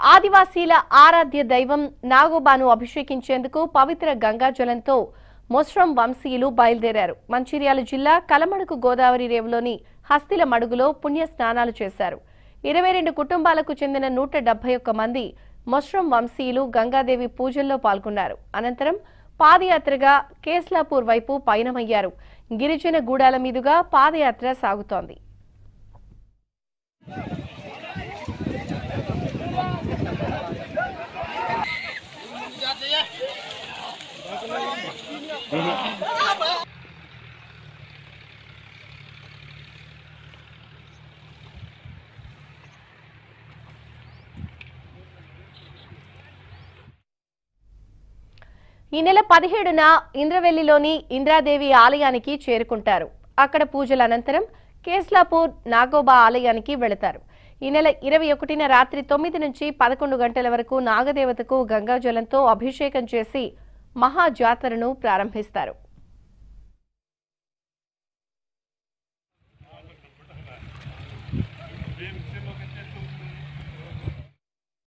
ఆదివాసీల ఆరాధ్య దైవం నాగోబాను అభిషేకించేందుకు పవిత్ర గంగాజలంతో మొస్రం వంశీయులు బయలుదేరారు మంచిర్యాల జిల్లా కలమడుకు గోదావరి రేవులోని హస్తిల మడుగులో పుణ్య స్నానాలు చేశారు ఇరవై రెండు కుటుంబాలకు చెందిన నూట డెబ్బై ఒక్క మంది మొస్రం వంశీయులు గంగాదేవి పూజల్లో పాల్గొన్నారు అనంతరం పాదయాత్రగా కేస్లాపూర్ వైపు పయనమయ్యారు గిరిజన గూడాల మీదుగా పాదయాత్ర సాగుతోంది ఈ నెల పదిహేడున ఇంద్రవెల్లిలోని ఇంద్రాదేవి ఆలయానికి చేరుకుంటారు అక్కడ పూజల అనంతరం కేస్లాపూర్ నాగోబా ఆలయానికి వెళతారు ఈ నెల ఇరవై ఒకటిన రాత్రి తొమ్మిది నుంచి పదకొండు గంటల వరకు నాగదేవతకు గంగాజలంతో అభిషేకం చేసి మహా జాతరను ప్రారంభిస్తారు Bien.